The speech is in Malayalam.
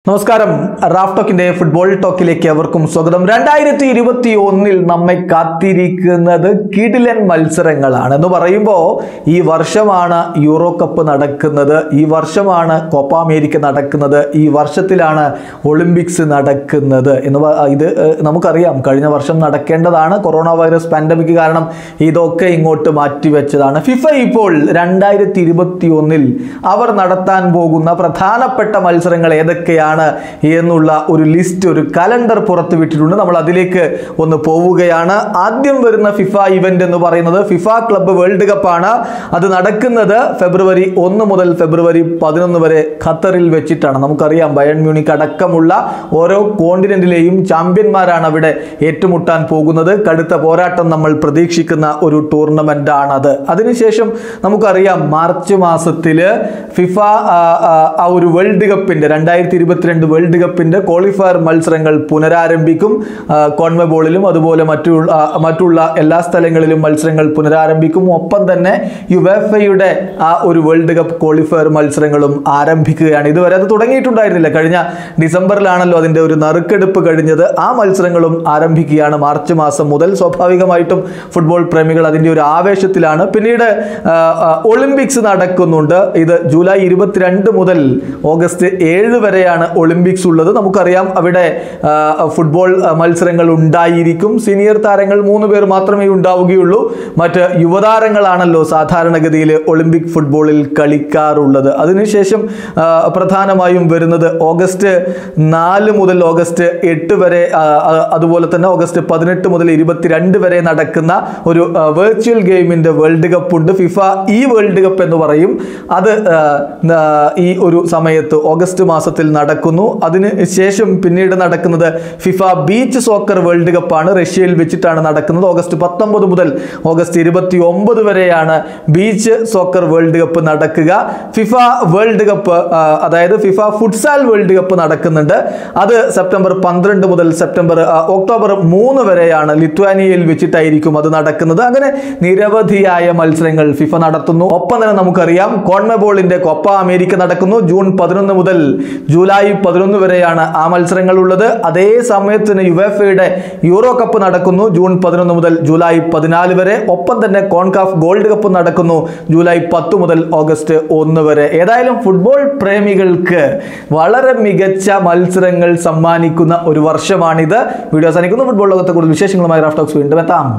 നമസ്കാരം റാഫ് ടോക്കിന്റെ ഫുട്ബോൾ ടോക്കിലേക്ക് അവർക്കും സ്വാഗതം രണ്ടായിരത്തി ഇരുപത്തി ഒന്നിൽ നമ്മെ കാത്തിരിക്കുന്നത് കിടിലൻ മത്സരങ്ങളാണ് എന്ന് പറയുമ്പോൾ ഈ വർഷമാണ് യൂറോ കപ്പ് നടക്കുന്നത് ഈ വർഷമാണ് കോപ്പ അമേരിക്ക നടക്കുന്നത് ഈ വർഷത്തിലാണ് ഒളിമ്പിക്സ് നടക്കുന്നത് എന്ന് പ- ഇത് ഏഹ്, നമുക്കറിയാം കഴിഞ്ഞ വർഷം നടക്കേണ്ടതാണ് കൊറോണ വൈറസ് പാൻഡമിക് കാരണം ഇതൊക്കെ ഇങ്ങോട്ട് മാറ്റിവെച്ചതാണ് ഫിഫ ഇപ്പോൾ രണ്ടായിരത്തി ഇരുപത്തി ഒന്നിൽ അവർ നടത്താൻ പോകുന്ന പ്രധാനപ്പെട്ട മത്സരങ്ങൾ ഏതൊക്കെയാണ് എന്നുള്ള ഒരു ലിസ്റ്റ് ഒരു കലണ്ടർ പുറത്തുവിട്ടിട്ടുണ്ട് നമ്മൾ അതിലേക്ക് ഒന്ന് പോവുകയാണ് ആദ്യം വരുന്ന ഫിഫ ഇവന്റ് എന്ന് പറയുന്നത് ഫിഫ ക്ലബ്ബ് വേൾഡ് കപ്പാണ് അത് നടക്കുന്നത് ഫെബ്രുവരി ഒന്ന് മുതൽ ഫെബ്രുവരി പതിനൊന്ന് വരെ ഖത്തറിൽ വെച്ചിട്ടാണ് നമുക്കറിയാം ബയൺ മ്യൂണിക് അടക്കമുള്ള ഓരോ കോണ്ടിനെന്റിലെയും ചാമ്പ്യന്മാരാണ് അവിടെ ഏറ്റുമുട്ടാൻ പോകുന്നത് കടുത്ത പോരാട്ടം നമ്മൾ പ്രതീക്ഷിക്കുന്ന ഒരു ടൂർണമെന്റ് ആണത് അതിനുശേഷം നമുക്കറിയാം മാർച്ച് മാസത്തിൽ ഫിഫ ആ, ആ, ആ ഒരു വേൾഡ് കപ്പിന്റെ രണ്ടായിരത്തി ഇരുപത്തിരണ്ട് വേൾഡ് കപ്പിന്റെ ക്വാളിഫയർ മത്സരങ്ങൾ പുനരാരംഭിക്കും ആ, കോൺമബോളിലും അതുപോലെ മറ്റു ആ, മറ്റുള്ള എല്ലാ സ്ഥലങ്ങളിലും മത്സരങ്ങൾ പുനരാരംഭിക്കും ഒപ്പം തന്നെ യുവേഫയുടെ ആ ഒരു വേൾഡ് കപ്പ് ക്വാളിഫയർ മത്സരങ്ങളും ആരംഭിക്കുകയാണ് ഇതുവരെ അത് തുടങ്ങിയിട്ടുണ്ടായിരുന്നില്ല കഴിഞ്ഞ ഡിസംബറിലാണല്ലോ അതിന്റെ ഒരു നറുക്കെടുപ്പ് കഴിഞ്ഞത് ആ മത്സരങ്ങളും ആരംഭിക്കുകയാണ് മാർച്ച് മാസം മുതൽ സ്വാഭാവികമായിട്ടും ഫുട്ബോൾ പ്രേമികൾ അതിന്റെ ഒരു ആവേശത്തിലാണ് പിന്നീട് ആ, ആ, ഒളിമ്പിക്സ് നടക്കുന്നുണ്ട് ഇത് ജൂലൈ ഇരുപത്തിരണ്ട് മുതൽ ഓഗസ്റ്റ് ഏഴ് വരെയാണ് ഒളിമ്പിക്സ് ഉള്ളത് നമുക്കറിയാം അവിടെ ആ, ഫുട്ബോൾ ആ, മത്സരങ്ങൾ ഉണ്ടായിരിക്കും സീനിയർ താരങ്ങൾ മൂന്ന് പേർ മാത്രമേ ഉണ്ടാവുകയുള്ളൂ മറ്റ് യുവതാരങ്ങളാണല്ലോ സാധാരണഗതിയിൽ ഒളിമ്പിക് ഫുട്ബോളിൽ കളിക്കാറുള്ളത് അതിനുശേഷം ആ, പ്രധാനമായും വരുന്നത് ഓഗസ്റ്റ് നാല് മുതൽ ഓഗസ്റ്റ് എട്ട് വരെ ആ, ആ, അതുപോലെ തന്നെ ഓഗസ്റ്റ് പതിനെട്ട് മുതൽ ഇരുപത്തിരണ്ട് വരെ നടക്കുന്ന ഒരു വെർച്വൽ ഗെയിമിന്റെ വേൾഡ് കപ്പ് ഉണ്ട് ഫിഫ ഈ വേൾഡ് കപ്പ് എന്ന് പറയും അത് ആ, ആ, ഈ ഒരു സമയത്ത് ഓഗസ്റ്റ് മാസത്തിൽ നടക്കുന്നു അതിന് ശേഷം പിന്നീട് നടക്കുന്നത് ഫിഫ ബീച്ച് സോക്കർ വേൾഡ് കപ്പാണ് റഷ്യയിൽ വെച്ചിട്ടാണ് നടക്കുന്നത് ഓഗസ്റ്റ് പത്തൊമ്പത് മുതൽ ഓഗസ്റ്റ് ഇരുപത്തി ഒമ്പത് വരെയാണ് ബീച്ച് സോക്കർ വേൾഡ് കപ്പ് നടക്കുക ഫിഫ വേൾഡ് കപ്പ് ആ, അതായത് ഫിഫ ഫുട്സാൽ വേൾഡ് കപ്പ് നടക്കുന്നുണ്ട് അത് സെപ്റ്റംബർ പന്ത്രണ്ട് മുതൽ സെപ്റ്റംബർ ആ, ഒക്ടോബർ മൂന്ന് വരെയാണ് ലിത്വാനിയയിൽ വെച്ചിട്ടായിരിക്കും അത് നടക്കുന്നത് അങ്ങനെ നിരവധിയായ മത്സരങ്ങൾ ഫിഫ നടത്തുന്നു ഒപ്പം തന്നെ നമുക്കറിയാം കോൺമബോളിന്റെ കൊപ്പ അമേരിക്ക നടക്കുന്നു ജൂൺ പതിനൊന്ന് മുതൽ ജൂലൈ പതിനൊന്ന് വരെയാണ് ആ മത്സരങ്ങൾ ഉള്ളത് അതേ സമയത്തിന് യുവേഫയുടെ യൂറോ കപ്പ് നടക്കുന്നു ജൂൺ പതിനൊന്ന് മുതൽ ജൂലൈ പതിനാല് വരെ ഒപ്പം തന്നെ കോൺകാഫ് ഗോൾഡ് കപ്പ് നടക്കുന്നു ജൂലൈ പത്ത് മുതൽ ഓഗസ്റ്റ് ഒന്ന് വരെ ഏതായാലും ഫുട്ബോൾ പ്രേമികൾക്ക് വളരെ മികച്ച മത്സരങ്ങൾ സമ്മാനിക്കുന്ന ഒരു വർഷമാണിത് വീഡിയോ അവസാനിക്കുന്നു ഫുട്ബോൾ ലോകത്തെ കൂടുതൽ വിശേഷങ്ങളുമായി റാഫ്റ്റോക്സ് വീണ്ടും എത്താം